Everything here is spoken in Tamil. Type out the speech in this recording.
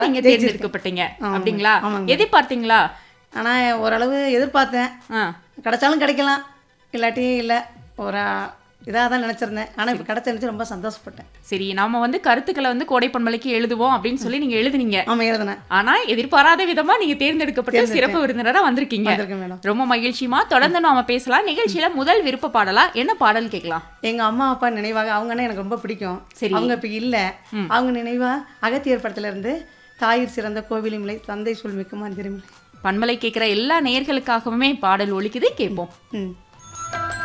நீங்க தேர்ந்தெடுக்கப்பட்டீங்க அப்படிங்களா ஆமாங்க. எதிர்பார்த்தீங்களா ஆனால் ஓரளவு எதிர்பார்த்தேன் ஆ கிடைச்சாலும் கிடைக்கலாம் இல்லாட்டி இல்லை ஒரு இதாக தான் நினச்சிருந்தேன் ஆனால் இப்போ கிடைச்சிருந்துச்சு ரொம்ப சந்தோஷப்பட்டேன் சரி நாம வந்து கருத்துக்களை வந்து கோடை பண்பலைக்கு எழுதுவோம் அப்படின்னு சொல்லி நீங்க எழுதுனீங்க ஆமாம் எழுதுனேன் ஆனா எதிர்பாராத விதமா நீங்க தேர்ந்தெடுக்கப்பட்டு சிறப்பு விருந்தினரா வந்திருக்கீங்க வந்திருக்கேன் மேடம் ரொம்ப மகிழ்ச்சிமா தொடர்ந்து நாம பேசலாம் நிகழ்ச்சியில முதல் விருப்ப பாடலா என்ன பாடல் கேட்கலாம் எங்கள் அம்மா அப்பா நினைவாக அவங்கன்னா எனக்கு ரொம்ப பிடிக்கும் சரி. அவங்க இப்போ இல்லை அவங்க நினைவாக அகத்தியர் படத்துல இருந்து தாயிர் சிறந்த கோவிலிமலை தந்தை சொல்மிக்கு மந்திரமில்லை பண்பலை கேட்கிற எல்லா நேயர்களுக்காகவுமே பாடல் ஒலிக்குது கேட்போம் ம்